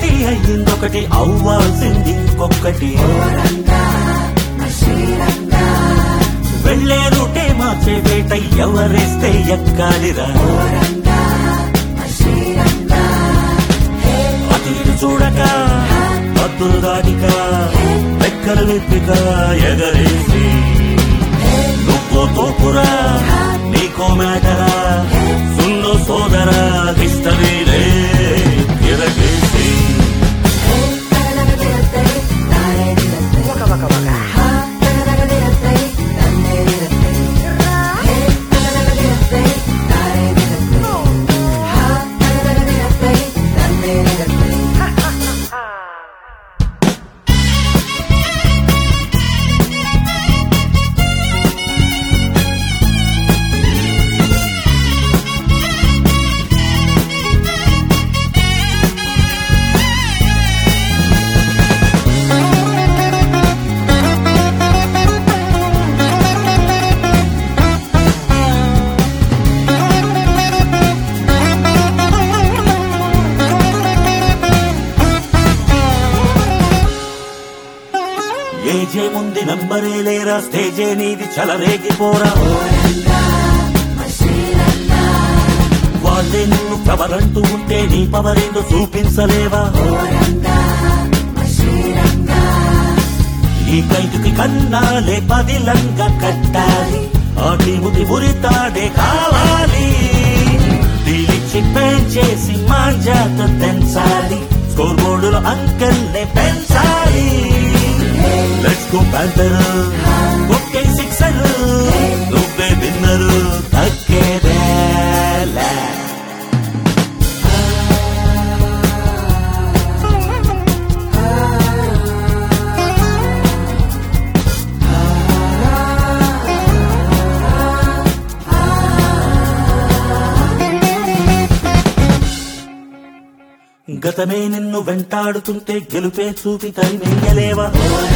ఒకటి అయ్యిందొకటి అవ్వాల్సింది ఇంకొకటి వెళ్ళే రూటే మార్చే వేట ఎవరేస్తే ఎక్కాలిరా అటు ఇటు చూడక అద్దులు దాటిక రెక్కలు విప్పిక ఎగరేసి నువ్వు తోపురా నీకో మేటరా సున్ను సోదరా హిస్టరీలే తిరగేసి ఏజే ముందు నంబరే లేరా స్టేజే నీది చలరేగిపోరా వాళ్ళే నిన్ను కవరంటూ ఉంటే నీ పవరేందో చూపించలేవా ఈ కైతుకి కన్నాలే పదిలంగా కట్టాలి ఆ టీముకి ఉరితాడే కావాలి డీలిచ్చి చేసి మాంజాత తెంచాలి స్కోర్ బోర్డులో అంకెల్నే పెంచాలి లెట్స్ గో ప్యాంతర్ ఒకే సిక్సర్ నువ్వే విన్నరు తగ్గేదేలే గతమే నిన్ను వెంటాడుతుంటే గెలుపే చూపి తరిమేయలేవా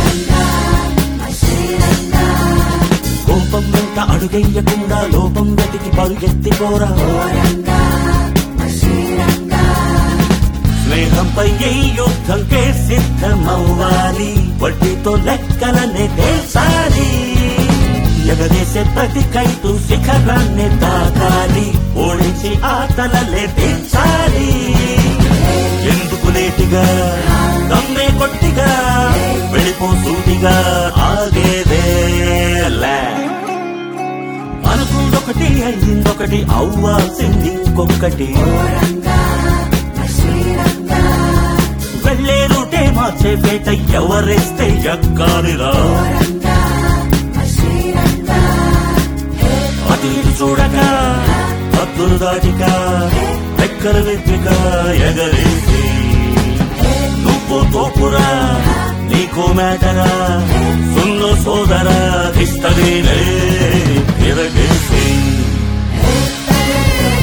కోపం వెంట అడుగెయ్యకుండా లోపం వెతికి పరుగెత్తిపోరా స్నేహంపై ఈ యుద్ధంకే సిద్ధమవ్వాలి వడ్డీతో లెక్కలనే తేల్చాలి ఎగరేసే ప్రతి కైటు శిఖరాన్ని తాకాలి ఓడించి ఆటలలే తీర్చాలి ఎందుకు లేటిగా దమ్మే కొట్టిగా వెళ్ళిపో సూటిగా ఆగేదేలే అనుకుందొకటి అయ్యిందొకటి అవ్వాల్సింది ఇంకొకటి వెళ్ళే రూటే మార్చే పేట ఎవరేస్తే ఎక్కాలిరా అటు ఇటు చూడక హద్దులు దాటిక రెక్కలు విప్పిక ఎగరేసి నువ్వు తోపురా నీకో మేటరా సున్ను సోదరా హిస్టరీలే తిరగేసి Hey,